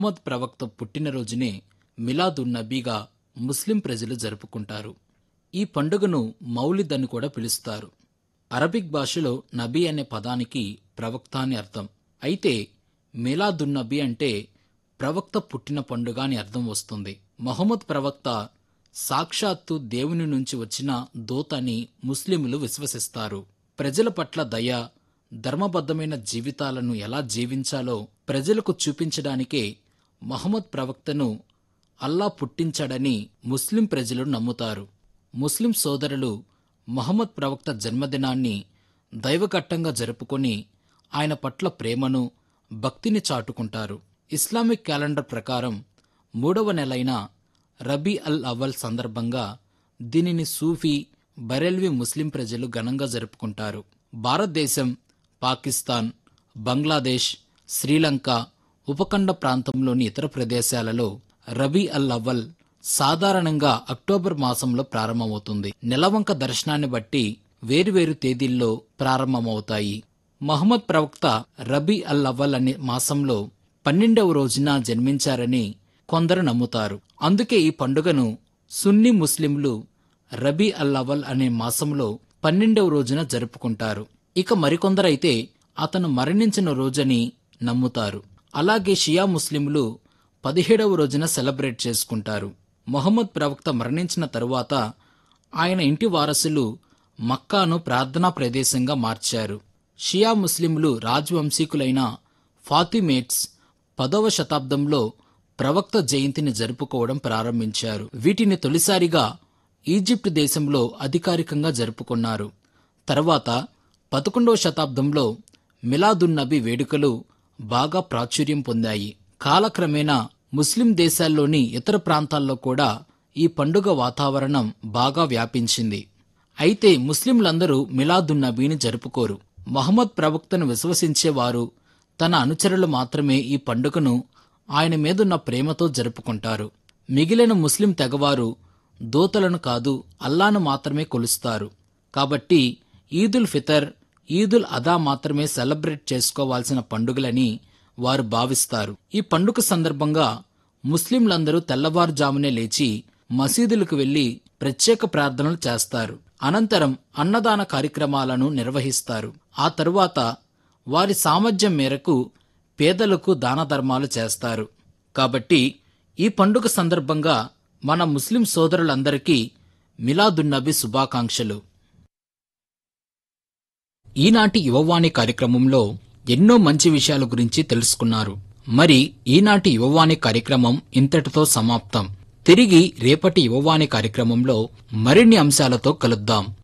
మహమ్మద్ ప్రవక్త పుట్టినరోజునే మిలాదున్ నబీగా ముస్లిం ప్రజలు జరుపుకుంటారు ఈ పండుగను మౌలిద్ అని కూడా పిలుస్తారు అరబిక్ భాషలో నబీ అనే పదానికి ప్రవక్త అని అర్థం అయితే మిలాదున్ నబీ అంటే ప్రవక్త పుట్టిన పండుగ అని అర్థం వస్తుంది మహమ్మద్ ప్రవక్త సాక్షాత్తు దేవుని నుంచి వచ్చిన దూత అని ముస్లింలు విశ్వసిస్తారు ప్రజల పట్ల దయ ధర్మబద్ధమైన జీవితాలను ఎలా జీవించాలో ప్రజలకు చూపించడానికే మహమ్మద్ ప్రవక్తను అల్లా పుట్టించాడని ముస్లిం ప్రజలు నమ్ముతారు ముస్లిం సోదరులు మహమ్మద్ ప్రవక్త జన్మదినాన్ని దైవఘట్టంగా జరుపుకొని ఆయన పట్ల ప్రేమను భక్తిని చాటుకుంటారు ఇస్లామిక్ క్యాలెండర్ ప్రకారం మూడవ నెలైన రబీ అల్ అవల్ సందర్భంగా దీనిని సూఫీ బరెల్వి ముస్లిం ప్రజలు ఘనంగా జరుపుకుంటారు భారతదేశం పాకిస్తాన్ బంగ్లాదేశ్ శ్రీలంక ఉపఖండ ప్రాంతంలోని ఇతర ప్రదేశాలలో రబీ అల్ అవల్ సాధారణంగా అక్టోబర్ మాసంలో ప్రారంభమవుతుంది నెలవంక దర్శనాన్ని బట్టి వేరువేరు తేదీల్లో ప్రారంభమవుతాయి మహమ్మద్ ప్రవక్త రబీ అల్ అవల్ అనే మాసంలో పన్నెండవ రోజున జన్మించారని కొందరు నమ్ముతారు అందుకే ఈ పండుగను సున్నీ ముస్లింలు రబీ అల్ అవల్ అనే మాసంలో పన్నెండవ రోజున జరుపుకుంటారు ఇక మరికొందరైతే అతను మరణించిన రోజని నమ్ముతారు అలాగే షియా ముస్లింలు పదిహేడవ రోజున సెలబ్రేట్ చేసుకుంటారు మొహమ్మద్ ప్రవక్త మరణించిన తరువాత ఆయన ఇంటి వారసులు మక్కాను ప్రార్థనా ప్రదేశంగా మార్చారు షియా ముస్లింలు రాజవంశీకులైన ఫాతిమేట్స్ పదవ శతాబ్దంలో ప్రవక్త జయంతిని జరుపుకోవడం ప్రారంభించారు వీటిని తొలిసారిగా ఈజిప్ట్ దేశంలో అధికారికంగా జరుపుకున్నారు తర్వాత పదకొండవ శతాబ్దంలో మిలాదున్ నబీ వేడుకలు బాగా ప్రాచుర్యం పొందాయి కాలక్రమేణా ముస్లిం దేశాల్లోని ఇతర ప్రాంతాల్లో కూడా ఈ పండుగ వాతావరణం బాగా వ్యాపించింది అయితే ముస్లింలందరూ మిలాదున్ నబీని జరుపుకోరు మహమ్మద్ ప్రవక్తను విశ్వసించేవారు తన అనుచరులు మాత్రమే ఈ పండుగను ఆయన మీదున్న ప్రేమతో జరుపుకుంటారు మిగిలిన ముస్లిం తెగవారు దూతలను కాదు అల్లాను మాత్రమే కొలుస్తారు కాబట్టి ఈదుల్ ఫితర్ ఈదుల్ అదా మాత్రమే సెలబ్రేట్ చేసుకోవాల్సిన పండుగలని వారు భావిస్తారు ఈ పండుగ సందర్భంగా ముస్లింలందరూ తెల్లవారుజామునే లేచి మసీదులకు వెళ్లి ప్రత్యేక ప్రార్థనలు చేస్తారు అనంతరం అన్నదాన కార్యక్రమాలను నిర్వహిస్తారు ఆ తరువాత వారి సామర్థ్యం మేరకు పేదలకు దాన ధర్మాలు చేస్తారు కాబట్టి ఈ పండుగ సందర్భంగా మన ముస్లిం సోదరులందరికీ మిలాదున్నబి శుభాకాంక్షలు ఈనాటి యువవాణి కార్యక్రమంలో ఎన్నో మంచి విషయాల గురించి తెలుసుకున్నారు మరి ఈనాటి యువవాణి కార్యక్రమం ఇంతటితో సమాప్తం తిరిగి రేపటి యువవాణి కార్యక్రమంలో మరిన్ని అంశాలతో కలుద్దాం